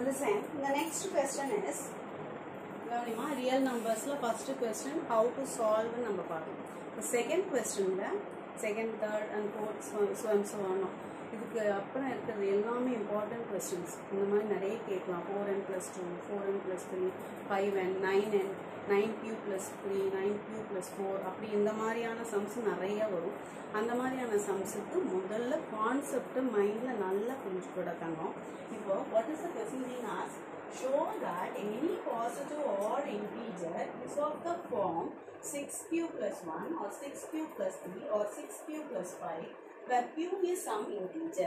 listen, the next question is கவனிமா real நம்பர்ஸில் first question how to சால்வ்னு நம்ம பார்க்கணும் இப்போ செகண்ட் கொஸ்டினில் second third and fourth so and so ஆனோம் இதுக்கு அப்புறம் இருக்கிறது எல்லாமே இம்பார்ட்டன்ட் கொஸ்டின்ஸ் இந்த மாதிரி நிறைய கேட்கலாம் four n plus two four n plus three five n nine n nine q plus three nine q plus four அப்படி இந்த மாதிரியான சம்ஸ் நிறைய வரும் அந்த மாதிரியான சம்ஸுக்கு முதல்ல கான்செப்ட் மைண்டில் நல்லா புரிஞ்சு கொடுக்கணும் இப்போ what is the question being asked show that any positive odd integer is of the form 6q plus 1 or 6q plus 3 or 6q plus 5 where q is some integer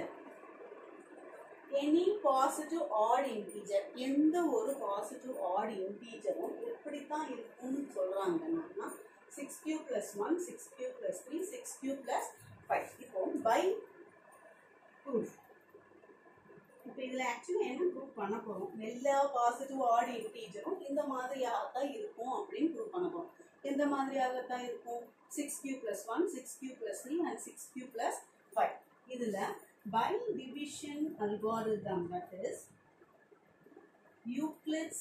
any positive odd integer எந்த ஒரு positive odd இன்டீஜரும் எப்படி தான் இருக்கும்னு சொல்கிறாங்கன்னா six q plus one six q plus three six q plus five இப்போ by proof இப்போ இதில் ஆக்சுவலி என்ன ப்ரூவ் பண்ண போகிறோம் எல்லா பாசிட்டிவ் ஆட் இன்டீஜரும் இந்த மாதிரியாக தான் இருக்கும் அப்படின்னு ப்ரூவ் பண்ண போகிறோம் எந்த மாதிரியாக தான் இருக்கும் six q plus one six q plus three and six q plus five இதில் by division algorithm that is Euclid's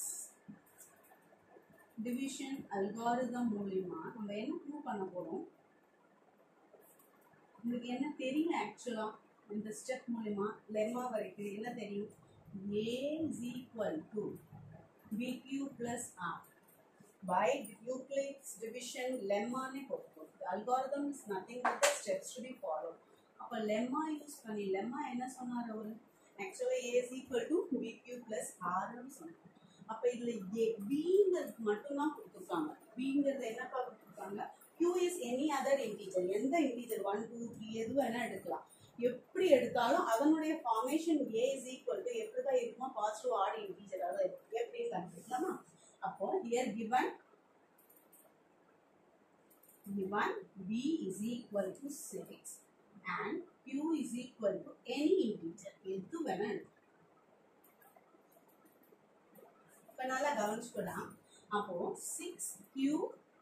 division algorithm மூலியமா நம்ம என்ன ப்ரூவ் பண்ண போறோம் உங்களுக்கு என்ன தெரியும் ஆக்சுவலா இந்த ஸ்டெப் மூலியமா லெம்மா வரைக்கும் என்ன தெரியும் a is equal to bq plus r by Euclid's division lemma-னே போட்டுக்கோ algorithm is nothing but the steps to be followed அப்போ லெம்மா யூஸ் பண்ணி லெம்மா என்ன சொன்னார் அவர் ஆக்சுவலாக a is equal to b q plus ஆர்னு சொன்னார் அப்போ இதில் ஏ பிங்கிறது மட்டும்தான் கொடுத்துருக்காங்க பிங்கிறது என்னப்பா கொடுத்துருக்காங்க q is any other integer எந்த இன்டீஜர் ஒன் டூ த்ரீ எது வேணால் எடுக்கலாம் எப்படி எடுத்தாலும் அதனுடைய formation a is equal to எப்படி தான் இருக்குமோ பாசிட்டிவ் ஆட் இன்டீஜராக தான் இருக்கும் எப்படின்னு கண்டுபிடிக்கலாமா அப்போ here given given b is equal to 6 and q is equal to any integer எது வேணா இப்போ நல்லா கவனிச்சுக்கலாம் அப்போ six q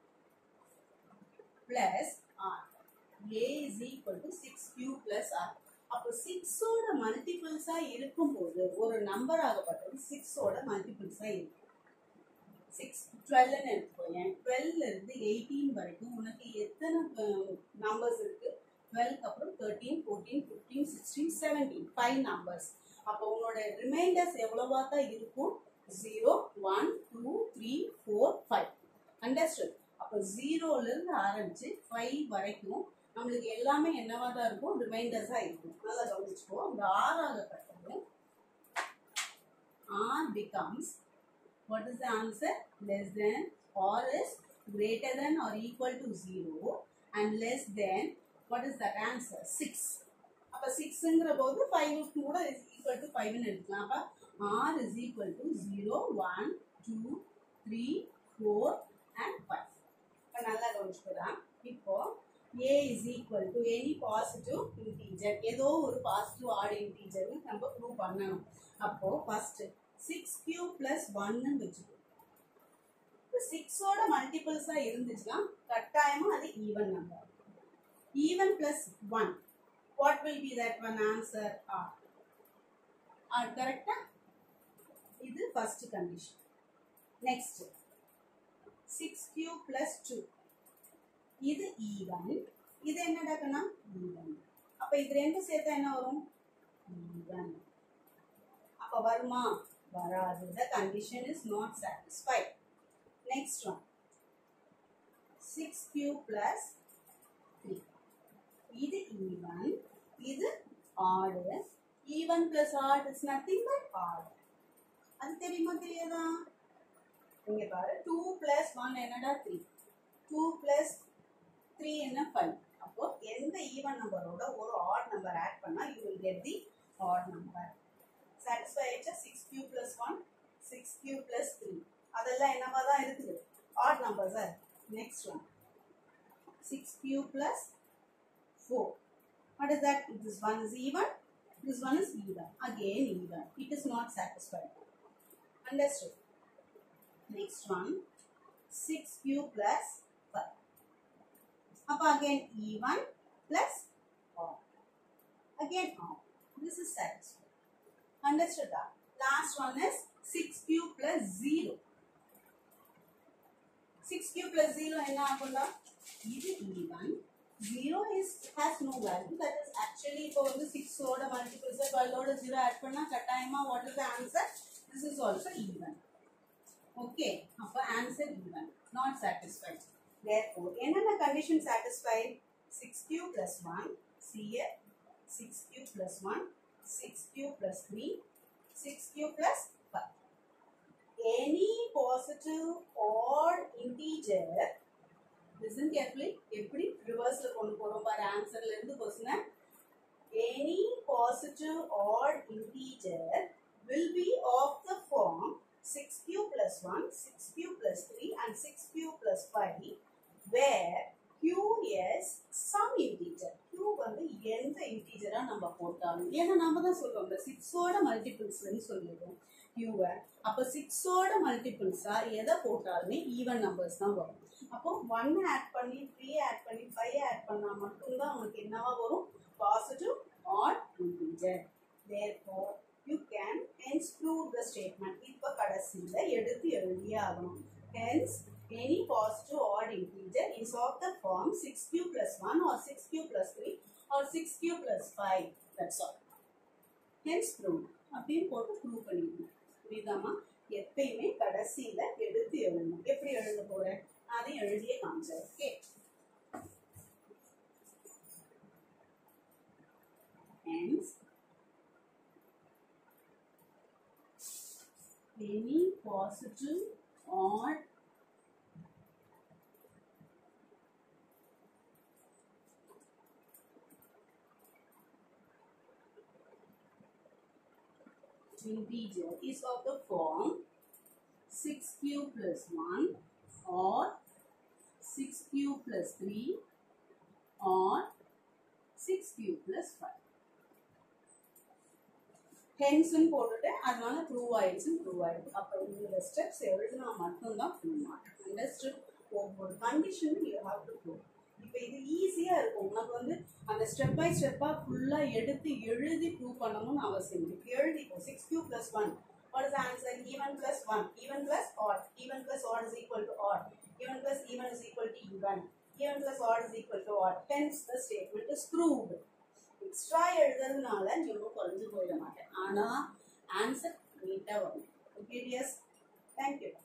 plus r a is equal to six q plus r அப்போ சிக்ஸோட மல்டிபிள்ஸாக இருக்கும்போது ஒரு நம்பர் ஆகப்பட்டது சிக்ஸோட மல்டிபிள்ஸாக இருக்கும் சிக்ஸ் டுவெல்னு எடுத்துக்கோங்க டுவெல்ல இருந்து எயிட்டீன் வரைக்கும் உனக்கு எத்தனை நம்பர்ஸ் இருக்கு டுவெல்க்கு அப்புறம் thirteen fourteen fifteen sixteen seventeen five numbers அப்போ உன்னோட ரிமைண்டர்ஸ் எவ்வளவா தான் இருக்கும் zero one two three four five understood அப்போ ஜீரோலேருந்து ஆரம்பிச்சு ஃபைவ் வரைக்கும் நம்மளுக்கு எல்லாமே என்னவா தான் இருக்கும் ரிமைண்டர்ஸாக இருக்கும் நல்லா கவனிச்சுக்கோ அந்த ஆறாகப்பட்டது r becomes what is the answer less than or is greater than or equal to 0 and less than what is that answer 6 அப்ப 6ங்கிற போது 5 கூட is equal to 5 ன்னு எடுக்கலாம் அப்ப r is equal to 0 1 2 3 4 and 5 இப்ப நல்லா கவனிச்சுக்கலாம் இப்போ a is equal to any positive integer ஏதோ ஒரு பாசிட்டிவ் ஆட் இன்டீஜர்னு நம்ம ப்ரூவ் பண்ணணும் அப்போ ஃபர்ஸ்ட் சிக்ஸ் கியூ பிளஸ் ஒன்னு வச்சுக்கோ இப்போ சிக்ஸோட மல்டிபிள்ஸா இருந்துச்சுன்னா கட்டாயமா அது even number even plus one what will be that one answer r r கரெக்டா இது first condition next six q plus two இது ஈவன் இது என்னடாக்கன்னா ஈவன் அப்ப இது ரெண்டும் சேர்த்தா என்ன வரும் ஈவன் அப்ப வருமா வராது the condition is not satisfied next one 6q plus 3 இது even இது odd even plus odd is nothing but odd அது தெரியுமா தெரியாதா இங்க பாரு 2 plus 1 என்னடா 3 2 plus 3 என்ன 5 அப்போ எந்த ஈவன் நம்பரோட ஒரு ஆட் நம்பர் ஆட் பண்ணா you will get the odd number satisfy ஆயிடுச்சா six q plus one six q plus three அதெல்லாம் என்னவா தான் இருக்குது odd number sir next one six q plus four what is that this one is even this one is even again even it is not satisfied understood next one six q plus five அப்போ again even plus odd again odd this is satisfied understood that last one is 6 cube plus 0 6 cube plus 0 என்ன ஆகும்டா இது even 0 is has no value that is actually இப்போ வந்து 6 ஓட multiples 12 ஓட 0 add பண்ணா கட்டாயமா what is the answer this is also even okay அப்ப answer even not satisfied therefore என்னென்ன condition satisfied 6 cube plus 1 see here 6 cube plus 1 6 cube plus 3 6 cube plus 5 any positive odd integer listen carefully எப்படி ரிவர்ஸ்ல கொண்டு போறோம் பாரு ஆன்சர்ல இருந்து கொஸ்டினை any positive odd integer will be of the form 6 cube plus 1 6 cube plus 3 and 6 cube plus 5 where q is some integer q வந்து எந்த இன்டீஜரா நம்ம போட்டாலும் ஏன்னா நம்ம தான் சொல்றோம் இந்த சிக்ஸோட மல்டிபிள்ஸ்னு சொல்லிடுவோம் q அப்போ சிக்ஸோட மல்டிபிள்ஸா எதை போட்டாலுமே ஈவன் நம்பர்ஸ் தான் வரும் அப்போ ஒன் ஆட் பண்ணி த்ரீ ஆட் பண்ணி ஃபைவ் ஆட் பண்ணா மட்டும்தான் உங்களுக்கு என்னவா வரும் positive r integer therefore you can hence prove the statement இப்போ கடைசியில் எடுத்து எழுதியே ஆகணும் hence any positive odd integer is of the form 6q plus 1 or 6q plus 3 or 6q plus 5 that's all hence prove அப்படின்னு போட்டு prove பண்ணிடணும் புரியுதாம்மா எப்பயுமே கடைசியில் எடுத்து எழுதணும் எப்படி எழுத போகிறேன் அதை எழுதியே காமிச்சேன் okay hence any positive odd integer is of the form 6q plus 1 or 6q plus 3 or 6q plus 5 ஹென்ஸ்னு போட்டுட்டு அதனால ப்ரூவ் ஆயிடுச்சுன்னு ப்ரூவ் ஆயிடுச்சு அப்போ இந்த ஸ்டெப்ஸ் எழுதினா மட்டும்தான் ப்ரூவ் மாட்டேன் அண்டர்ஸ்டுட் ஒவ்வொரு கண்டிஷனும் யூ ஹாவ் டு ப்ரூவ் இப்போ இது ஈஸியாக இருக்கும் உனக்கு வந்து அந்த ஸ்டெப் பை ஸ்டெப்பாக ஃபுல்லாக எடுத்து எழுதி ப்ரூவ் பண்ணணும்னு அவசியம் இல்லை இப்போ எழுதிக்கோ six q plus one what is answer even plus one even plus odd even plus odd is equal to odd even plus even is equal to even even plus odd is equal to odd hence the statement is proved extra எழுதுறதுனால நீ ஒன்றும் குறைஞ்சு போயிட மாட்டேன் ஆனால் answer நீட்டாக வரும் okay tears thank you